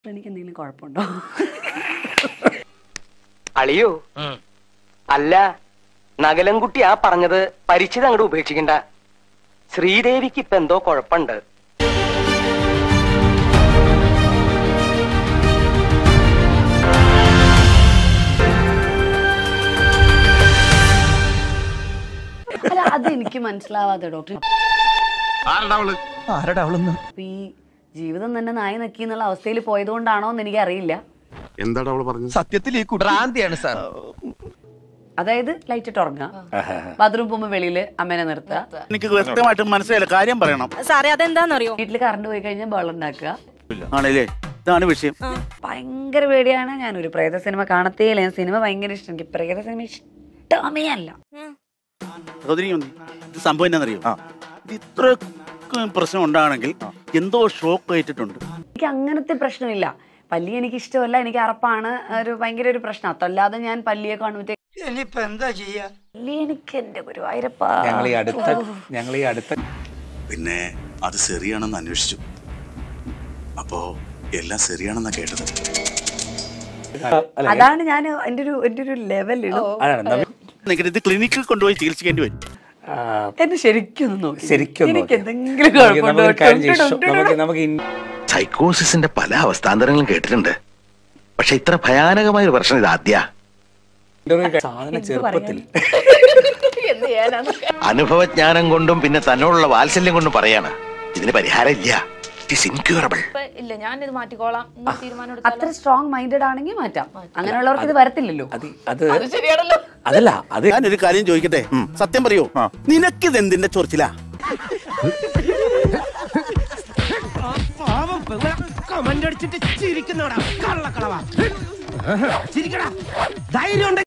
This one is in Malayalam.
എനിക്ക് എന്തെങ്കിലും കുഴപ്പമുണ്ടോ അളിയോ അല്ല നഗലൻകുട്ടി ആ പറഞ്ഞത് പരിചിതം അങ്ങോട്ട് ഉപേക്ഷിക്കണ്ട ശ്രീദേവിക്ക് ഇപ്പൊ എന്തോ കുഴപ്പമുണ്ട് അല്ല അത് എനിക്ക് മനസ്സിലാവാതെ ഡോക്ടർ ആരടാ അവളൊന്ന് ഇപ്പൊ ഈ ജീവിതം തന്നെ നായി നക്കി എന്നുള്ള അവസ്ഥയിൽ പോയതുകൊണ്ടാണോ എന്ന് എനിക്ക് അറിയില്ല എന്താണ് അവള് പറഞ്ഞത് സത്യത്തിൽ ഈ കുട്ടി ഭ്രാന്തിയാണ് സാർ അതായത് ലൈറ്റ് ഇട്ട് ഉറങ്ങുക ബാത്റൂം പോകുമ്പോൾ വെളിയില് അമ്മേനെ നിർത്തുക എനിക്ക് വ്യക്തമായിട്ട് മനസ്സിലായില്ല കാര്യം പറയണം സാറേ അതെന്താന്നറിയോ വീട്ടിൽ കറണ്ട് പോയി കഴിഞ്ഞാൽ ബഹളം ഉണ്ടാക്കുക ആണല്ലേ ഇതാണ് വിഷയം ഭയങ്കര പേടിയാണ് ഞാൻ ഒരു പ്രേത സിനിമ കാണത്തേയില്ല ഞാൻ സിനിമ ഭയങ്കര ഇഷ്ടം എനിക്ക് പ്രേത സിനിമ ഇഷ്ടമേ അല്ല സഹോദരി ഒന്ന് ഇത് സംഭവം എന്നാന്നറിയോ ഇത് ഇത്ര പ്രശ്നം ഉണ്ടാണെങ്കിൽ എന്തോ ഷോക്ക് ഏറ്റിട്ടുണ്ട് എനിക്ക് അങ്ങനത്തെ പ്രശ്നമില്ല പല്ലി എനിക്ക് ഇഷ്ടമല്ല എനിക്ക് അറപ്പാണ് ഒരു ഭയങ്കര ഒരു പ്രശ്നം അതല്ലാതെ ഞാൻ പല്ലിയെ കാണുമ്പോഴത്തേക്ക് പല്ലി എനിക്ക് എന്റെ ഗുരുവായൂരപ്പ ഞങ്ങൾ ഈ അടുത്ത ഞങ്ങൾ ഈ അടുത്ത പിന്നെ അത് ശരിയാണെന്ന് അന്വേഷിച്ചു അപ്പോ എല്ലാം ശരിയാണെന്നാ കേട്ടത് അതാണ് ഞാൻ എന്റെ ഒരു എന്റെ ഒരു ലെവലിൽ അതാണ് നമ്മ- നിങ്ങൾക്ക് ഇത് ക്ലിനിക്കിൽ കൊണ്ടുപോയി ചികിത്സിക്കേണ്ടി വരും ആ, എന്നെ ശരിക്കും ഒന്ന് നോക്കി ശരിക്കും എനിക്ക് നോക്കിയാ. എന്തെങ്കിലും നമുക്ക് കുഴപ്പമുണ്ടോ? നമുക്കൊരു കാര്യം ചെയ്യാം. ടു ടു ടു നമുക്ക് ടു. നമുക്ക് ഇൻ- സൈക്കോസിന്റെ പല അവസ്ഥാന്തരങ്ങളും കേട്ടിട്ടുണ്ട് പക്ഷെ ഇത്ര ഭയാനകമായ ഒരു പ്രശ്നം ഇത് ആദ്യ ഇന്റർവ്യൂ കഴി- സാധന ചെറുപ്പത്തിൽ എന്ത് ചെയ്യാനാണ് അനുഭവജ്ഞാനം കൊണ്ടും പിന്നെ തന്നോടുള്ള വാത്സല്യം കൊണ്ടും പറയാണ് ഇതിന് പരിഹാരം ഇല്ല ഇറ്റ് ഇസ് ഇൻക്യൂറബിൾ ഇപ്പൊ ഇല്ല ഞാനിത് മാറ്റിക്കോളാം ഇന്ന് തീരുമാനം എടുത്താലോ? അത്ര സ്ട്രോങ് മൈൻഡഡ് ആണെങ്കിൽ മാറ്റാം അങ്ങനെയുള്ളവർക്ക് ഇത് വരത്തില്ലല്ലോ അത് അത് അത് ശരിയാണല്ലോ അതല്ല അത് ഞാനൊരു കാര്യം ചോദിക്കട്ടെ സത്യം പറയൂ നിനക്കിത് എന്തിന്റെ ചൊറിച്ചിലാ കമന്റ് അടിച്ചിട്ട് ചിരിക്കുന്നോടാ കള്ളക്കളവാ ചിരിക്കടാ ധൈര്യം